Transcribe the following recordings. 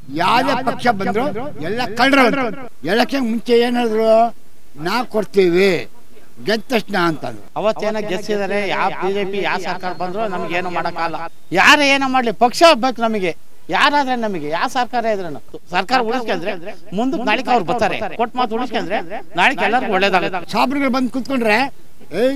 ಯಾವುದೇ ಪಕ್ಷ ಬಂದ್ರು ಎಲ್ಲ ಕಳ್ರು ಎಲೆಕ್ಷನ್ ಮುಂಚೆ ಏನ್ ಹೇಳಿದ್ರು ನಾ ಕೊಡ್ತೀವಿ ಗೆದ್ದ ತಕ್ಷಣ ಅಂತಂದ್ರು ಅವತ್ತೇನ ಗೆಲ್ಸಿದಾರೆ ಯಾವ ಬಿಜೆಪಿ ಯಾವ ಸರ್ಕಾರ ಬಂದ್ರು ನಮ್ಗೆ ಏನು ಮಾಡಕ್ಕಾಗಲ್ಲ ಯಾರೇ ಏನೋ ಮಾಡ್ಲಿ ಪಕ್ಷ ಬೇಕು ನಮಗೆ ಯಾರಾದ್ರೆ ನಮಗೆ ಯಾವ ಸರ್ಕಾರ ಇದ್ರೆ ಸರ್ಕಾರ ಉಳಿಸ್ಕೊಂಡ್ರೆ ಮುಂದಕ್ಕೆ ನಾಳಿಕ ಅವ್ರು ಬರ್ತಾರೆ ಕೊಟ್ಟು ಮಾತು ಉಳಿಸ್ಕೊಂಡ್ರೆ ನಾಳಿಕ ಎಲ್ಲರಿಗೂ ಒಳ್ಳೇದಾಗುತ್ತೆ ಸಾಬ್ರುಗಳು ಬಂದು ಕೂತ್ಕೊಂಡ್ರೆ ಏಯ್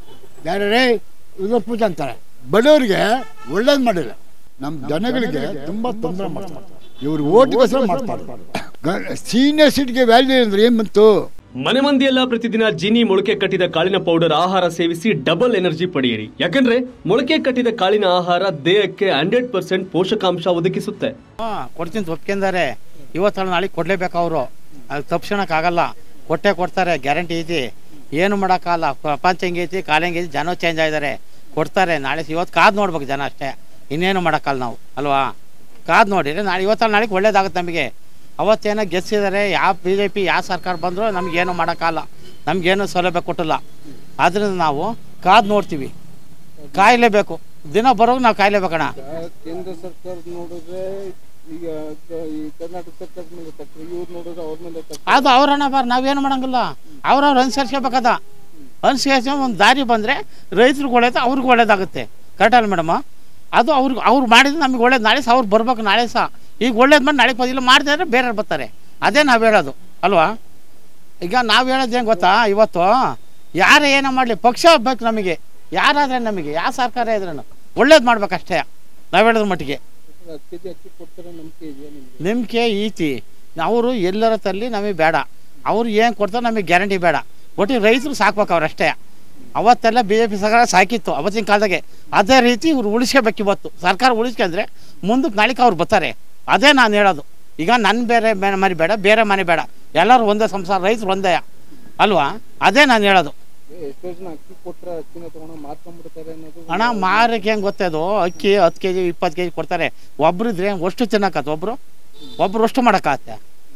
ಯಾರೇ ಇದು ಪೂಜೆ ಅಂತಾರೆ ಬಡವರಿಗೆ ಒಳ್ಳೇದು ಮಾಡಿಲ್ಲ ನಮ್ಮ ಜನಗಳಿಗೆ ತುಂಬಾ ತೊಂದರೆ ಮಾಡ್ತಾರೆ ಇವ್ರು ಓಟ್ಗೋಸ್ಕರ ಮಾಡ್ತಾರೆ ಸೀನಿಯರ್ ಸೀಟ್ಗೆ ವ್ಯಾಲ್ಯೂ ಅಂದ್ರೆ ಏನ್ ಬಂತು ಮನೆ ಮಂದಿಯೆಲ್ಲ ಪ್ರತಿದಿನ ಜೀನಿ ಮೊಳಕೆ ಕಟ್ಟಿದ ಕಾಳಿನ ಪೌಡರ್ ಆಹಾರ ಸೇವಿಸಿ ಡಬಲ್ ಎನರ್ಜಿ ಪಡೆಯಿರಿ ಯಾಕಂದ್ರೆ ಮೊಳಕೆ ಕಟ್ಟಿದ ಕಾಳಿನ ಆಹಾರ ದೇಹಕ್ಕೆ ಹಂಡ್ರೆಡ್ ಪರ್ಸೆಂಟ್ ಪೋಷಕಾಂಶ ಒದಗಿಸುತ್ತೆ ಹಾ ಕೊಡ್ತೀನಿ ಒಪ್ಕೊಂಡಾರೆ ಇವತ್ತು ನಾಳೆ ಕೊಡ್ಲೇಬೇಕು ಅವರು ಅದು ತಪ್ಸೋಣಕ್ಕಾಗಲ್ಲ ಕೊಟ್ಟೆ ಕೊಡ್ತಾರೆ ಗ್ಯಾರಂಟಿ ಐತಿ ಏನು ಮಾಡೋಕ್ಕಾಗಲ್ಲ ಪ್ರಪಂಚ ಹೆಂಗೈತಿ ಕಾಲ ಹೆಂಗೈತಿ ಜನ ಚೇಂಜ್ ಆಗಿದ್ದಾರೆ ಕೊಡ್ತಾರೆ ನಾಳೆ ಇವತ್ತು ಕಾದು ನೋಡ್ಬೇಕು ಜನ ಅಷ್ಟೇ ಇನ್ನೇನು ಮಾಡೋಕ್ಕಲ್ಲ ನಾವು ಅಲ್ವಾ ಕಾದು ನೋಡಿದ್ರೆ ನಾಳೆ ಇವತ್ತಲ್ಲ ನಾಳೆಗೆ ಒಳ್ಳೇದಾಗುತ್ತೆ ನಮಗೆ ಅವತ್ತೇನೋ ಗೆಲ್ಸಿದ್ದಾರೆ ಯಾವ ಬಿ ಜೆ ಪಿ ಯಾವ ಸರ್ಕಾರ ಬಂದರೂ ನಮಗೇನು ಮಾಡೋಕ್ಕಲ್ಲ ನಮಗೇನು ಸೌಲಭ್ಯ ಕೊಟ್ಟಿಲ್ಲ ಆದ್ದರಿಂದ ನಾವು ಕಾದು ನೋಡ್ತೀವಿ ಕಾಯಲೇಬೇಕು ದಿನ ಬರೋದು ನಾವು ಕಾಯಲೇಬೇಕಣ್ಣ ಕೇಂದ್ರ ಸರ್ಕಾರ ನೋಡಿದ್ರೆ ಈಗ ಕ- ಈ ಕರ್ನಾಟಕ ಸರ್ಕಾರದ ಮೇಲೆ ತಪ್ಪು ಇವ್ರು ನೋಡಿದ್ರೆ ಅವ್ರ ಮೇಲೆ ತಪ್ಪು ಅದು ಅವ್ರ ಹಣ ಬಾರ್ ನಾವೇನು ಮಾಡಂಗಿಲ್ಲ ಅವ್ರವ್ರು ಅನುಸರಿಸ್ಕೋಬೇಕದ ಅನುಸರಿಸಿ ಒಂದು ದಾರಿ ಬಂದರೆ ರೈತರಿಗೆ ಒಳ್ಳೇದು ಅವ್ರಿಗೆ ಒಳ್ಳೇದಾಗುತ್ತೆ ಕರೆಕ್ಟಲ್ಲ ಮೇಡಮ್ ಅದು ಅವ್ರಿಗೆ ಅವ್ರು ಮಾಡಿದ್ರೆ ನಮಗೆ ಒಳ್ಳೇದು ನಾಳೆ ಸಹ ಅವ್ರು ಬರ್ಬೇಕು ನಾಳೆ ಸಹ ಈಗ ಒಳ್ಳೇದು ಮಾಡಿ ನಾಳೆ ಇಲ್ಲ ಮಾಡಿದ್ರೆ ಬೇರೆ ಬರ್ತಾರೆ ಅದೇ ನಾವು ಹೇಳೋದು ಅಲ್ವಾ ಈಗ ನಾವು ಹೇಳೋದು ಏನು ಗೊತ್ತಾ ಇವತ್ತು ಯಾರೇ ಏನೋ ಮಾಡಲಿ ಪಕ್ಷ ಬೇಕು ನಮಗೆ ಯಾರಾದ್ರೆ ನಮಗೆ ಯಾವ ಸರ್ಕಾರ ಇದ್ರೂ ಒಳ್ಳೇದು ಮಾಡ್ಬೇಕಷ್ಟೇ ನಾವು ಹೇಳೋದ್ರ ಮಟ್ಟಿಗೆ ಹತ್ತು ಕೆಜಿ ಅಕ್ಕಿ ಕೊಡ್ತಾರೆ ನಂಬಿಕೆ ಇದೆಯಾ ನಿಮ್ಗೆ ನಂಬಿಕೆ ಐತಿ ಅವರು ಎಲ್ಲರ ತಲ್ಲಿ ನಮಗೆ ಬೇಡ ಅವ್ರು ಏನು ಕೊಡ್ತಾರೆ ನಮಗೆ ಗ್ಯಾರಂಟಿ ಬೇಡ ಒಟ್ಟಿಗೆ ರೈತರು ಸಾಕ್ಬೇಕು ಅವ್ರಷ್ಟೇ ಅವತ್ತೆಲ್ಲ ಬಿ ಜೆ ಪಿ ಸರ್ಕಾರ ಸಾಕಿತ್ತು ಅವತ್ತಿನ ಕಾಲದಾಗೆ ಅದೇ ರೀತಿ ಇವ್ರು ಉಳಿಸ್ಕೋಬೇಕು ಇವತ್ತು ಸರ್ಕಾರ ಉಳಿಸ್ಕೊಂಡ್ರೆ ಮುಂದಕ್ಕೆ ನಾಳಿಕ ಅವ್ರು ಬರ್ತಾರೆ ಅದೇ ನಾನು ಹೇಳೋದು ಈಗ ನನ್ನ ಬೇರೆ ಮನೆ ಮನೆ ಬೇಡ ಬೇರೆ ಮನೆ ಬೇಡ ಎಲ್ಲರೂ ಒಂದೇ ಸಂಸಾರ ರೈತರು ಒಂದೇ ಅಲ್ವಾ ಅದೇ ನಾನು ಹೇಳೋದು ಏ, ಎಷ್ಟೋ ಜನ ಅಕ್ಕಿ ಕೊಟ್ರೆ ಅಕ್ಕಿನ ತಗೊಂಡು ಮಾರ್ಕೊಂಡ್ಬಿಡ್ತಾರೆ ಅನ್ನೋದು ಹಣ ಮಾರಕ್ಕೆ ಹೆಂಗೆ ಗೊತ್ತದು ಅಕ್ಕಿ ಹತ್ತು ಕೆ ಜಿ ಇಪ್ಪತ್ತು ಕೆ ಜಿ ಕೊಡ್ತಾರೆ ಒಬ್ರು ಇದ್ರೆ ಅಷ್ಟು ತಿನ್ನಕತ್ತ ಒಬ್ರು ಒಬ್ರು ಅಷ್ಟು ಮಾಡೋಕ್ಕಾಗತ್ತೆ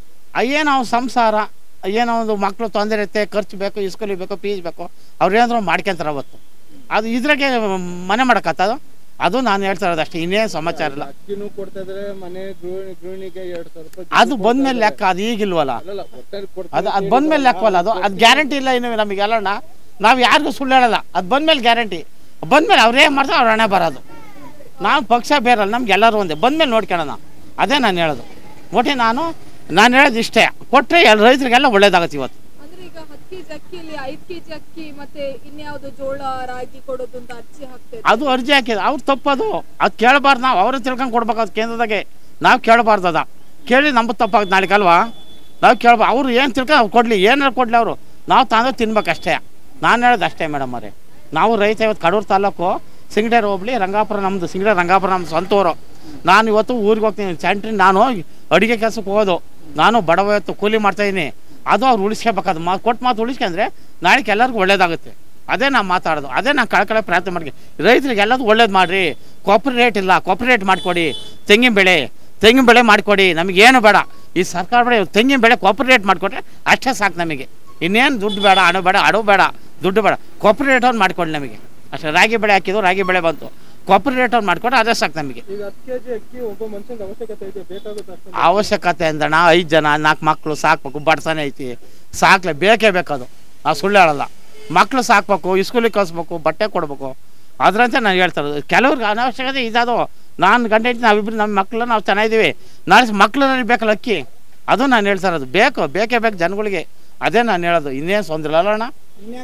ಏನೋ ಅವ್ನ ಸಂಸಾರ ಏನೋ ಒಂದು ಮಕ್ಕಳು ತೊಂದರೆ ಇರುತ್ತೆ ಖರ್ಚು ಬೇಕು ಇಸ್ಕೂಲಿಗೆ ಬೇಕು ಫೀಸ್ ಬೇಕು ಅವ್ರು ಏನಾದ್ರು ಮಾಡ್ಕೊಂತಾರೆ ಅವತ್ತು ಅದು ಇದ್ರಾಗೆ ಮನೆ ಮಾಡೋಕ್ಕತ್ತದು ಅದು ನಾನು ಹೇಳ್ತಾ ಇರೋದು ಅಷ್ಟೇ ಇನ್ನೇನು ಸಮಾಚಾರ ಇಲ್ಲ ಅಕ್ಕಿನೂ ಕೊಡ್ತಾ ಇದಾರೆ ಮನೆ ಗೃಹಿಣಿ ಗೃಹಿಣಿಗೆ ಎರಡ್ ಸಾವಿರ ರೂಪಾಯಿ ಅದು ಬಂದ್ಮೇಲೆ ಲೆಕ್ಕ ಅದು ಈಗಿಲ್ವಲ್ಲ ಅಲ್ಲಲ್ಲ ಒಟ್ಟಾರೆ ಅದು ಕೊಡ್ತಾರೆ ಅದು ಬಂದ್ಮೇಲೆ ಲೆಕ್ಕವಲ್ಲ ಅದು ಅದು ಗ್ಯಾರಂಟಿ ಇಲ್ಲ ಇನ್ನು ನಮಗೆಲ್ಲಣ್ಣ ನಾವು ಯಾರಿಗೂ ಸುಳ್ಳು ಹೇಳಲ್ಲ ಅದು ಬಂದ್ಮೇಲೆ ಗ್ಯಾರಂಟಿ ಬಂದ್ಮೇಲೆ ಅವ್ರೇನು ಮಾಡ್ತಾರೆ ಅವ್ರ ಹಣೆ ಬರೋದು ನಾವು ಪಕ್ಷ ಬೇರಲ್ಲ ನಮ್ಗೆ ಎಲ್ಲರೂ ಒಂದೇ ಬಂದ್ಮೇಲೆ ನೋಡ್ಕೊಳ್ಳೋಣ ಅದೇ ನಾನು ಹೇಳೋದು ಒಟ್ಟೆ ನಾನು ನಾನು ಹೇಳೋದು ಇಷ್ಟೇ ಕೊಟ್ಟರೆ ಎಲ್ಲ ರೈತರಿಗೆಲ್ಲ ಒಳ್ಳೇದಾಗುತ್ತೆ ಇವತ್ತು ಅಂದ್ರೆ ಈಗ ಹತ್ತು ಕೆಜಿ ಅಕ್ಕಿಯಲ್ಲಿ ಐದ್ ಕೆಜಿ ಅಕ್ಕಿ ಮತ್ತೆ ಇನ್ಯಾವ್ದು ಜೋಳ ರಾಗಿ ಕೊಡೋದು ಅಂತ ಅರ್ಜಿ ಹಾಕ್ತೇವೆ ಅದು ಅರ್ಜಿ ಹಾಕಿದ ಅವ್ರು ತಪ್ಪದು ಅದು ಕೇಳಬಾರ್ದು ನಾವು ಅವ್ರನ್ನ ತಿಳ್ಕೊಂಡು ಕೊಡ್ಬೇಕು ಅದು ಕೇಂದ್ರದಾಗೆ ನಾವು ಕೇಳಬಾರ್ದು ಅದ ಕೇಳಿ ನಮ್ಮದು ತಪ್ಪಾಗುತ್ತೆ ನಾಳೆಗೆ ಅಲ್ವಾ ನಾವು ಕೇಳ್ಬಾ ಅವ್ರು ಏನು ತಿಳ್ಕೊಂಡು ಅವ್ರು ಕೊಡಲಿ ಏನಾರು ಕೊಡಲಿ ಅವರು ನಾವು ತಂದು ತಿನ್ಬೇಕಷ್ಟೇ ನಾನು ಹೇಳೋದು ಅಷ್ಟೇ ಮೇಡಮ್ ಅವರೇ ನಾವು ರೈತ ಇವತ್ತು ಕಡೂರು ತಾಲೂಕು ಸಿಂಗಡೇರ್ ಹೋಗ್ಲಿ ರಂಗಾಪುರ ನಮ್ಮದು ಸಿಂಗಡೇರ್ ರಂಗಾಪುರ ನಮ್ಮ ಸ್ವಂತ ಊರು ನಾನು ಇವತ್ತು ಊರಿಗೆ ಹೋಗ್ತೀನಿ ಸೆಂಟ್ರಿ ನಾನು ಅಡುಗೆ ಕೆಲಸಕ್ಕೆ ಹೋಗೋದು ನಾನು ಬಡವ ಇವತ್ತು ಕೂಲಿ ಮಾಡ್ತಾಯಿದ್ದೀನಿ ಅದು ಅವ್ರು ಉಳಿಸ್ಕೋಬೇಕಾದ ಮಾತು ಕೊಟ್ಟು ಮಾತು ಉಳಿಸ್ಕೊಂಡ್ರೆ ನಾಳೆಗೆ ಎಲ್ಲರಿಗೂ ಒಳ್ಳೇದಾಗುತ್ತೆ ಅದೇ ನಾನು ಮಾತಾಡೋದು ಅದೇ ನಾನು ಕಳ್ಕಳೆ ಪ್ರಾರ್ಥನೆ ಮಾಡಿ ರೈತರಿಗೆ ಎಲ್ಲದೂ ಒಳ್ಳೇದು ಮಾಡಿರಿ ಕೊಬ್ಬರಿ ರೇಟ್ ಇಲ್ಲ ಕೊಬ್ಬರಿ ರೇಟ್ ಮಾಡಿಕೊಡಿ ತೆಂಗಿನ ಬೆಳೆ ತೆಂಗಿನ ಬೆಳೆ ಮಾಡಿಕೊಡಿ ನಮಗೇನು ಬೇಡ ಈ ಸರ್ಕಾರ ಬೇಡ ಇವಾಗ ತೆಂಗಿನ ಬೆಳೆ ಕೊಬ್ಬರಿ ರೇಟ್ ಮಾಡಿಕೊಟ್ರೆ ಅಷ್ಟೇ ಸಾಕು ನಮಗೆ ಇನ್ನೇನು ದುಡ್ಡು ಬೇಡ ಹಣ ಬೇಡ ಹಣ ಬೇಡ ದುಡ್ಡು ಬೇಡ ಕೊಬ್ಬರಿ ರೇಟ್ ಅವ್ರು ಮಾಡಿಕೊಡಿ ನಮಗೆ ಅಷ್ಟೇ ರಾಗಿ ಬೆಳೆ ಹಾಕಿದ್ದು ರಾಗಿ ಬೆಳೆ ಬಂತು ಕೊಬ್ಬರಿ ರೇಟ್ ಅವ್ರು ಮಾಡಿಕೊಟ್ರೆ ಅದೇ ಸಾಕು ನಮಗೆ ಈಗ ಹತ್ತು ಕೆಜಿ ಅಕ್ಕಿ ಒಬ್ಬ ಮನುಷ್ಯನ ಅವಶ್ಯಕತೆ ಇದೆ ಬೇಕಾಗುತ್ತೆ ಅಷ್ಟೇ ಅವಶ್ಯಕತೆ ಅಂದಣ ಐದು ಜನ ನಾಲ್ಕು ಮಕ್ಕಳು ಸಾಕ್ಬೇಕು ಬಡ್ಸನೆ ಐತಿ ಸಾಕ್ಲೆ ಬೇಕೇ ಬೇಕದು ನಾವು ಸುಳ್ಳು ಹೇಳಲ್ಲ ಮಕ್ಕಳು ಸಾಕ್ಬೇಕು ಸ್ಕೂಲಿಗೆ ಕಳಿಸ್ಬೇಕು ಬಟ್ಟೆ ಕೊಡ್ಬೇಕು ಅದರಂತೆ ನಾನು ಹೇಳ್ತಾ ಇರೋದು ಕೆಲವ್ರಿಗೆ ಅನಾವಶ್ಯಕತೆ ಇದಾದೋ ನಾನು ಗಂಡ ಹೆಂಡ್ತಿ ನಾವಿಬ್ರು ನಮ್ಮ ಮಕ್ಕಳು ನಾವು ಚೆನ್ನಾಗಿದ್ದೀವಿ ನಾಳೆ ಮಕ್ಕಳು ನನಗೆ ಬೇಕಲ್ಲ ಅಕ್ಕಿ ಅದು ನಾನು ಹೇಳ್ತಾ ಇರೋದು ಬೇಕು ಬೇಕೇ ಬೇಕು ಜನಗಳಿಗೆ ಅದೇ ನಾನು ಹೇಳೋದು ಇನ್ನೇನು ತೊಂದರೆ ಇಲ್ಲ ಅಣ್ಣ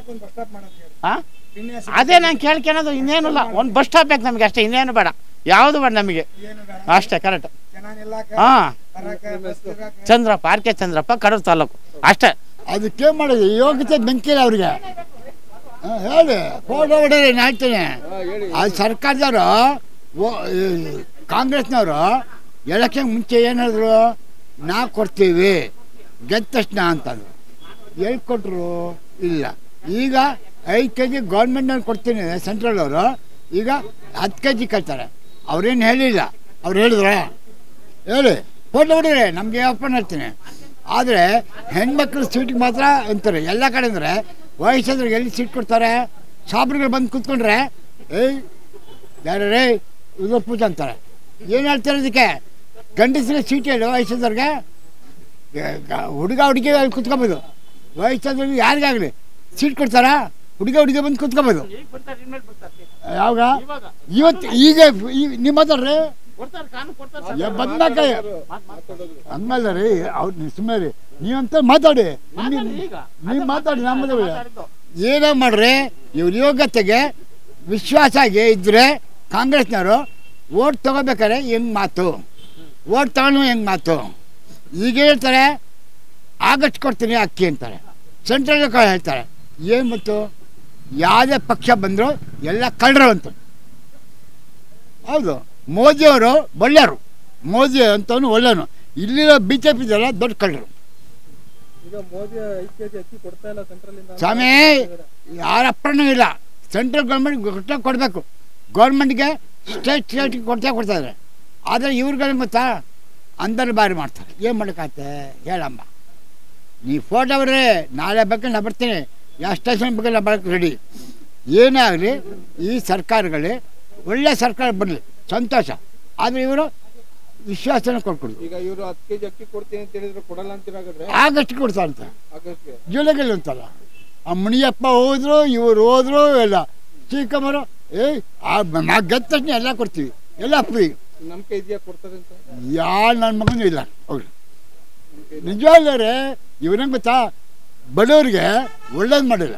ಹಾಂ ಅದೇ ನಾನು ಕೇಳ್ಕೊಳೋದು ಇನ್ನೇನಿಲ್ಲ ಒಂದು ಬಸ್ ಸ್ಟಾಪ್ ಬೇಕು ನಮಗೆ ಅಷ್ಟೇ ಇನ್ನೇನು ಬೇಡ ಯಾವುದು ಬೇಡ ನಮಗೆ ಅಷ್ಟೇ ಕರೆಕ್ಟ್ ಹಾಂ ಚಂದ್ರಪ್ಪ ಆರ್ ಕೆ ಚಂದ್ರಪ್ಪ ಕಡೂರು ತಾಲೂಕು ಅಷ್ಟೇ ಅದಕ್ಕೆ ಮಾಡೋದು ಯೋಗ್ಯತೆ ಬೆಂಕಿಲ್ಲ ಅವ್ರಿಗೆ ಹಾ, ಹೇಳಿ ಫೋಟೋ ಹೊಡೀರಿ ನಾನು ಹೇಳ್ತೀನಿ ಅದು ಸರ್ಕಾರದವರು ಕಾಂಗ್ರೆಸ್ನವರು ಎಲೆಕ್ಷನ್ ಮುಂಚೆ ಏನು ಹೇಳಿದ್ರು ನಾ ಕೊಡ್ತೀವಿ ಗೆದ್ದ ತಕ್ಷಣ ಅಂತಂದ್ರು ಎಲ್ಲಿ ಕೊಟ್ಟರು ಇಲ್ಲ ಈಗ ಐದು ಕೆ ಜಿ ಗೌರ್ಮೆಂಟ್ನಲ್ಲಿ ಕೊಡ್ತೀನಿ ಸೆಂಟ್ರಲ್ ಅವರು ಈಗ ಹತ್ತು ಕೆ ಜಿ ಕೇಳ್ತಾರೆ ಅವ್ರೇನು ಹೇಳಿಲ್ಲ ಅವ್ರು ಹೇಳಿದ್ರ ಹೇಳಿ ಫೋಟೋ ಹೊಡೀರಿ ನಮಗೆ ಅಪ್ಪನ ಹೇಳ್ತೀನಿ ಆದರೆ ಹೆಣ್ಮಕ್ಳು ಸೀಟಿಗೆ ಮಾತ್ರ ಅಂತಾರೆ ಎಲ್ಲ ಕಡೆ ಅಂದರೆ ವಯಸ್ಸಾದ್ರಿಗೆ ಎಲ್ಲಿ ಸೀಟ್ ಕೊಡ್ತಾರೆ ಸಾಬ್ರುಗಳು ಬಂದು ಕೂತ್ಕೊಂಡ್ರೆ ಏಯ್ ಯಾರೇ ಇದು ಪೂಜೆ ಅಂತಾರೆ ಏನು ಹೇಳ್ತಾರೆ ಇದಕ್ಕೆ ಗಂಡಸ್ರಿಗೆ ಸೀಟ್ ಹೇಳು ವಯಸ್ಸಾದವ್ರಿಗೆ ಹುಡುಗ ಹುಡುಗಿ ಅಲ್ಲಿ ಕುತ್ಕೊಬೋದು ವಯಸ್ಸಾದವ್ರಿಗೆ ಯಾರಿಗಾಗಲಿ ಸೀಟ್ ಕೊಡ್ತಾರಾ ಹುಡುಗ ಹುಡುಗಿ ಬಂದು ಕುತ್ಕೊಬೋದು ಈಗ ಬರ್ತಾರೆ ಇನ್ಮೇಲೆ ಬರ್ತಾರೆ ಯಾವಾಗ ಇವಾಗ ಇವತ್ತು ಈಗ ಈ- ನೀವು ಮಾತಾಡ್ರಿ ಕೊಡ್ತಾರೆ ಕಾನೂನು ಕೊಡ್ತಾರೆ ಏ, ಬಂದ್ಮ್ಯಾಕ ಹಂಗಲ್ಲ ರೀ ಅವ್ರು ನೀವು ಸುಮ್ಮನೆ ರೀ ನೀವಂತ ಮಾತಾಡಿ ಮಾತಾಡಿ ಈಗ. ನೀವು ಮಾತಾಡಿ ನಮ್ಮದು ಮಾತಾಡಿದ್ದು. ಏನೋ ಮಾಡ್ರಿ ಇವ್ರ ಯೋಗ್ಯತೆಗೆ ವಿಶ್ವಾಸ ಆಗಿ ಇದ್ರೆ ಕಾಂಗ್ರೆಸ್ನವರು ಓಟ್ ತಗೋಬೇಕಾರೆ ಹೆಂಗ್ ಮಾತು ಓಟ್ ತಗೊಂಡು ಹೆಂಗ್ ಮಾತು ಈಗ ಹೇಳ್ತಾರೆ ಆಗಸ್ಟ್ ಕೊಡ್ತೀನಿ ಅಕ್ಕಿ ಅಂತಾರೆ ಸೆಂಟ್ರಲ್ ಹೇಳ್ತಾರೆ ಏನು ಮತ್ತು ಯಾವುದೇ ಪಕ್ಷ ಬಂದರೂ ಎಲ್ಲ ಕಳ್ಳರು ಅಂತ ಹೌದು ಮೋದಿಯವರು ಒಳ್ಳೆಯವರು ಮೋದಿ ಅಂತವನು ಒಳ್ಳೆಯವನು ಇಲ್ಲಿರೋ ಬಿ ಜೆ ಪಿದೆಲ್ಲ ದೊಡ್ಡ ಕಳ್ಳರು ಈಗ ಮೋದಿ ಐದು ಕೆಜಿ ಅಕ್ಕಿ ಕೊಡ್ತಾ ಇಲ್ಲ ಸೆಂಟ್ರಲ್ ಇಂದ ಅಂತ ಸ್ವಾಮಿ ಯಾರ ಅಪ್ಪಣೂ ಇಲ್ಲ ಸೆಂಟ್ರಲ್ ಗೌರ್ಮೆಂಟ್ ಕೊಟ್ಟೆ ಕೊಡಬೇಕು ಗೌರ್ಮೆಂಟ್ಗೆ ಸ್ಟೇಟ್ ಸ್ಟೇಟ್ಗೆ ಕೊಡ್ತಾ ಕೊಡ್ತಾ ಇದ್ದಾರೆ ಆದರೆ ಇವ್ರುಗಳಿಗೆ ಗೊತ್ತಾ ಅಂದರ್ ಬಾರಿ ಮಾಡ್ತಾರೆ ಏನು ಮಾಡೋಕ್ಕಾಗತ್ತೆ ಹೇಳಮ್ಮ ನೀ ಫೋಟೋ ಅವ್ರೆ ನಾಳೆ ಬೇಕು ನಾ ಬರ್ತೀನಿ ಯಾವ ಸ್ಟೇಷನ್ ಬಗ್ಗೆ ನಾ ಬರೋಕ್ಕೆ ರೆಡಿ ಏನೇ ಆಗಲಿ ಈ ಸರ್ಕಾರಗಳೇ ಒಳ್ಳೆ ಸರ್ಕಾರ ಬರಲಿ ಸಂತೋಷ ಆದರೆ ಇವರು ವಿಶ್ವಾಸನ ಕೊಟ್ಕೊಡು ಈಗ ಇವರು ಹತ್ತು ಕೆಜಿ ಅಕ್ಕಿ ಕೊಡ್ತೀನಿ ಅಂತ ಹೇಳಿದ್ರೆ ಕೊಡಲ್ಲ ಅಂತೀರಾಗದ್ರೆ ಆಗಸ್ಟ್ ಕೊಡ್ತಾರಂತೆ ಆಗಸ್ಟ್ಗೆ ಜುಲೈಗೆ ಅಂತಲ್ಲ ಆ ಮುನಿಯಪ್ಪ ಹೋದ್ರು ಇವ್ರು ಹೋದ್ರು ಎಲ್ಲ ಚಿಕ್ಕಮ್ಮರು ಏ ಆ ನಾ ಗೆದ್ದ ತಕ್ಷಣ ಎಲ್ಲ ಕೊಡ್ತೀವಿ ಎಲ್ಲ ಫ್ರೀ ನಂಬಿಕೆ ಇದೆಯಾ ಕೊಡ್ತಾರೆ ಅಂತ ಯಾರು ನನ್ನ ಮಗನೂ ಇಲ್ಲ ಹೋಗ್ರಿ ನಿಜವಾಗ್ಲೇ ಇವ್ರಂಗೆ ಗೊತ್ತಾ ಬಡವರಿಗೆ ಒಳ್ಳೇದು ಮಾಡಿಲ್ಲ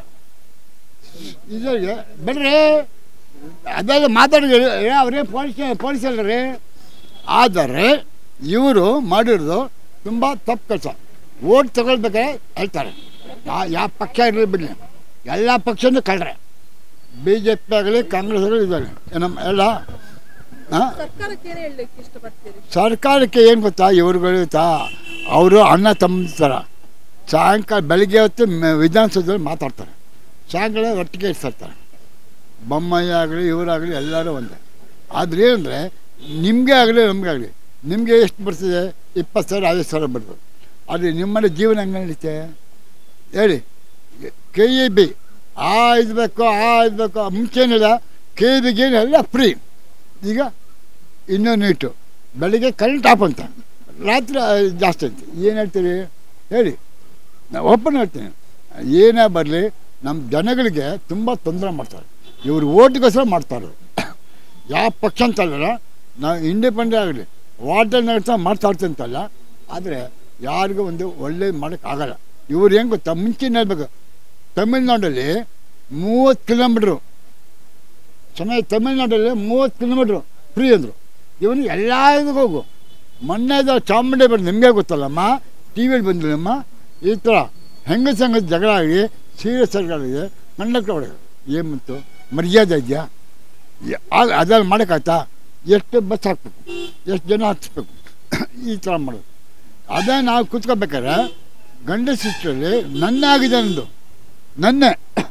ಇದರಿಗೆ ಬೇಡ್ರಿ ಅದೆಲ್ಲ ಮಾತಾಡಿ ಅವರೇ ಪೊಲೀಸ್ ಪೊಲೀಸ್ ಅಲ್ಲರಿ ಆದರೆ ಇವರು ಮಾಡಿರೋದು ತುಂಬ ತಪ್ಪು ಕೆಲಸ ಓಟ್ ತಗೊಳ್ಬೇಕಾದ್ರೆ ಹೇಳ್ತಾರೆ ಯಾ- ಯಾವ ಪಕ್ಷ ಇರಲಿ ಬಿಡಲಿ ಎಲ್ಲ ಪಕ್ಷನೂ ಕಳ್ರೆ ಬಿ ಜೆ ಪಿ ಆಗಲಿ ಕಾಂಗ್ರೆಸ್ ಆಗಲಿ ಇದ್ದಾರೆ ನಮ್ಮ ಎಲ್ಲ ಹಾಂ ಸರ್ಕಾರಕ್ಕೆ ಏನ್ ಹೇಳಲಿಕ್ಕೆ ಇಷ್ಟಪಡ್ತೀರಿ ಸರ್ಕಾರಕ್ಕೆ ಏನು ಗೊತ್ತಾ ಇವ್ರುಗಳು ಗೊತ್ತಾ ಅವರು ಅಣ್ಣ ತಮ್ಮ ಥರ ಸಾಯಂಕಾಲ ಬೆಳಿಗ್ಗೆ ಹೊತ್ತು ಮ- ವಿಧಾನಸೌಧದಲ್ಲಿ ಮಾತಾಡ್ತಾರೆ ಸಾಯಂಕಾಲ ಒಟ್ಟಿಗೆ ಇರ್ತಾರೆ ಬೊಮ್ಮಯ್ಯ ಆಗಲಿ ಇವರಾಗಲಿ ಎಲ್ಲರೂ ಒಂದೇ ಆದರೆ ಏನಂದರೆ ನಿಮಗೆ ಆಗಲಿ ನಮಗೆ ಆಗಲಿ ನಿಮಗೆ ಎಷ್ಟು ಬರ್ತದೆ ಇಪ್ಪತ್ತು ಸಾವಿರ ಐವತ್ತು ಸಾವಿರ ಬರ್ತದೆ ಆದರೆ ನಿಮ್ಮನೆ ಜೀವನ ಹೆಂಗೆ ನಡೀತೆ ಹೇಳಿ ಕೆ ಇ ಬಿ ಆ ಇದು ಬೇಕು ಆ ಇದು ಬೇಕು ಮುಂಚೆನಿಲ್ಲ ಕೆ ಇ ಬಿಗೆ ಎಲ್ಲ ಫ್ರೀ ಈಗ ಇನ್ನೂ ನೀಟು ಬೆಳಿಗ್ಗೆ ಕರೆಂಟ್ ಆಫ್ ಅಂತ ರಾತ್ರಿ ಆ, ಜಾಸ್ತಿ ಅಂತ ಏನು ಹೇಳ್ತೀರಿ ಹೇಳಿ ನಾನು ಓಪನ್ ಹೇಳ್ತೀನಿ ಏನೇ ಬರಲಿ ನಮ್ಮ ಜನಗಳಿಗೆ ತುಂಬ ತೊಂದರೆ ಮಾಡ್ತಾರೆ ಇವ್ರು ಓಟ್ಗೋಸ್ಕರ ಮಾಡ್ತಾರೆ ಯಾವ ಪಕ್ಷ ಅಂತಲ್ಲ ನಾವು ಇಂಡಿಪೆಂಡೆಂಟ್ ಆಗಲಿ ವಾಟರ್ ನಡೆಸ ಮಾತಾಡ್ತೀನಿ ಅಂತಲ್ಲ ಆದರೆ ಯಾರಿಗೂ ಒಂದು ಒಳ್ಳೆ ಮಾಡೋಕ್ಕಾಗಲ್ಲ ಇವ್ರು ಹೆಂಗೆ ಗೊತ್ತಾ ಮುಂಚಿನ ಹೇಳ್ಬೇಕು ತಮಿಳ್ನಾಡಲ್ಲಿ ಮೂವತ್ತು ಕಿಲೋಮೀಟ್ರು ಚೆನ್ನಾಗಿ ತಮಿಳ್ನಾಡಲ್ಲಿ ಮೂವತ್ತು ಕಿಲೋಮೀಟ್ರು ಫ್ರೀ ಅಂದರು ಇವನು ಎಲ್ಲ ಇದಕ್ಕೆ ಹೋಗು ಮೊನ್ನೆದ ಚಾಮುಂಡಿ ಬಂದು ನಿಮಗೆ ಗೊತ್ತಲ್ಲಮ್ಮ ಟಿ ವಿಯಲ್ಲಿ ಬಂದಿಲ್ಲಮ್ಮ ಈ ಥರ ಹೆಂಗಸ ಹೆಂಗಸ ಜಗಳ ಆಗಿ ಸೀರಿಯಸ್ ಆಗಿದೆ ಕಂಡಕ್ಟರ್ ಹೊಡೆದು ಏನು ಬಂತು ಮರ್ಯಾದೆ ಇದೆಯಾ ಅದೆಲ್ಲ ಮಾಡೋಕ್ಕಾಯ್ತಾ ಎಷ್ಟು ಬಸ್ ಹಾಕ್ಬೇಕು ಎಷ್ಟು ಜನ ಹತ್ತಿಸ್ಬೇಕು ಈ ಥರ ಮಾಡೋದು ಅದೇ ನಾವು ಕೂತ್ಕೋಬೇಕಾದ್ರೆ ಗಂಡ ಸಿಸ್ಟ್ರಲ್ಲಿ ನನ್ನ ಆಗಿದೆ ನಂದು ನನ್ನೆ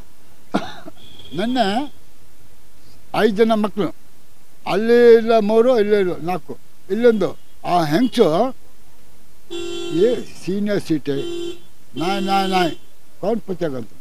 ನನ್ನೆ ಐದು ಜನ ಮಕ್ಕಳು ಅಲ್ಲಿ ಇಲ್ಲ ಮೂರು ಇಲ್ಲೇ ಇಲ್ಲ ನಾಲ್ಕು ಇಲ್ಲೊಂದು ಆ ಹೆಂಗಸು ಏ ಸೀನಿಯರ್ ಸೀಟೆ ನಾಯ್ ನಾಯ್ ನಾಯ್ ಕೌಂಟ್ ಪುಸ್ತಕ ಅಂತ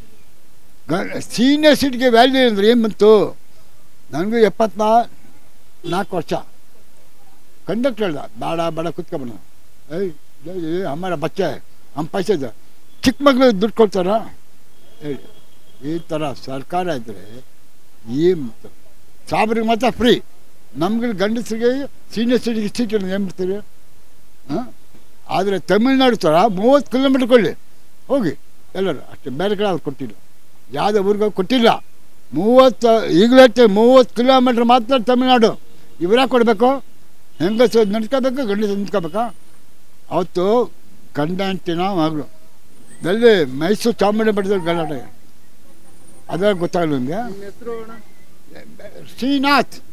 ಸೀನಿಯರ್ ಸೀಟ್ಗೆ ವ್ಯಾಲ್ಯೂ ಅಂದ್ರೆ ಏನು ಬಂತು ನನಗೂ ಎಪ್ಪತ್ನಾ ನಾಲ್ಕು ವರ್ಷ ಕಂಡಕ್ಟರ್ ಹೇಳ್ದ ಬೇಡ ಬೇಡ ಕುತ್ಕೊಬಣ ಏಯ್ ಏಯ್, ಏಯ್ ಹಮಾರ ಬಚ್ಚೆ ಹಮ್ ಪೈಸೆ ಇದೆ ಚಿಕ್ಕ ಮಗಳು ದುಡ್ಡು ಕೊಡ್ತಾರ ಹೇಳಿ ಈ ಥರ ಸರ್ಕಾರ ಇದ್ದರೆ ಏನು ಸಾಬ್ರಿಗೆ ಮಾತ್ರ ಫ್ರೀ ನಮ್ಗೆ ಗಂಡಸರಿಗೆ ಸೀನಿಯರ್ ಸಿಟಿಗೆ ಸೀಟ್ ಏನು ಮಾಡ್ತೀವಿ ಹಾಂ ಆದರೆ ತಮಿಳ್ನಾಡು ಥರ ಮೂವತ್ತು ಕಿಲೋಮೀಟ್ರ್ ಕೊಳ್ಳಿ ಹೋಗಿ ಎಲ್ಲರೂ ಅಷ್ಟೇ ಬೇರೆ ಕಡೆ ಅವ್ರು ಕೊಟ್ಟಿಲ್ಲ ಯಾವುದೇ ಊರಿಗೆ ಕೊಟ್ಟಿಲ್ಲ ಮೂವತ್ತು ಈಗಲೇ ಮೂವತ್ತು ಕಿಲೋಮೀಟ್ರ್ ಮಾತ್ರ ತಮಿಳ್ನಾಡು ಇವರೇ ಕೊಡಬೇಕು ಹೆಂಗಸು ನಡ್ಕೋಬೇಕು ಗಂಡಸು ನಿಂತ್ಕೋಬೇಕಾ ಅವತ್ತು ಗಂಡ ಹೆಂಡ್ತಿನ ಮಗಳು ಎಲ್ಲಿ ಮೈಸೂರು ಚಾಮುಂಡಿ ಬೆಟ್ಟದಲ್ಲಿ ಗಲಾಟೆ ಅದೇ ಗೊತ್ತಾಗಲ್ಲ ನಿಮಗೆ ನಿಮ್ಮ ಹೆಸರು ಅಣ್ಣ ಶ್ರೀನಾಥ್